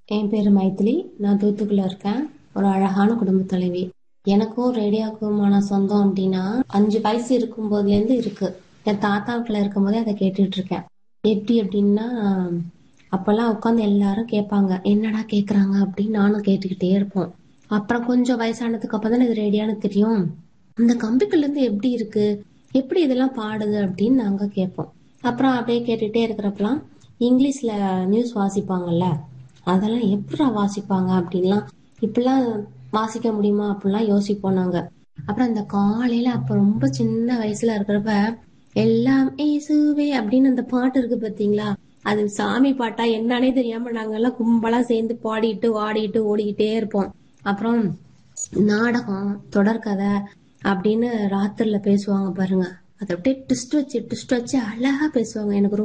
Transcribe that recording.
என் பேர் மைத்திலி நான் தூத்துக்குள்ள இருக்கேன் ஒரு அழகான குடும்ப தலைவி எனக்கும் ரேடியோக்குமான சொந்தம் அப்படின்னா அஞ்சு வயசு இருக்கும் போதுலேருந்து இருக்கு என் தாத்தா வீட்டில் இருக்கும் போதே அதை கேட்டுட்டு இருக்கேன் எப்படி அப்படின்னா அப்பெல்லாம் உட்காந்து எல்லாரும் கேட்பாங்க என்னடா கேட்குறாங்க அப்படின்னு நானும் கேட்டுக்கிட்டே இருப்போம் அப்புறம் கொஞ்சம் வயசானதுக்கு அப்புறம் தான் இது ரேடியோன்னு தெரியும் இந்த கம்பிக்குள்ள இருந்து எப்படி இருக்கு எப்படி இதெல்லாம் பாடுது அப்படின்னு நாங்க கேட்போம் அப்புறம் அப்படியே கேட்டுட்டே இருக்கிறப்பலாம் இங்கிலீஷ்ல நியூஸ் வாசிப்பாங்கல்ல அதெல்லாம் எப்படா வாசிப்பாங்க அப்படின்லாம் இப்படிலாம் வாசிக்க முடியுமா அப்படிலாம் யோசிப்போம் நாங்க அப்புறம் இந்த காலையில அப்ப ரொம்ப சின்ன வயசுல இருக்கிறப்ப எல்லாம் ஏசுவே அப்படின்னு அந்த பாட்டு இருக்கு பாத்தீங்களா அது சாமி பாட்டா என்னன்னே தெரியாம நாங்க எல்லாம் கும்பலா சேர்ந்து பாடிட்டு ஆடிட்டு ஓடிக்கிட்டே இருப்போம் அப்புறம் நாடகம் தொடர்கதை அப்படின்னு ராத்திரில பேசுவாங்க பாருங்க அதை அப்படியே ட்விஸ்ட் வச்சு ட்விஸ்ட் வச்சு அழகா பேசுவாங்க எனக்கு ரொம்ப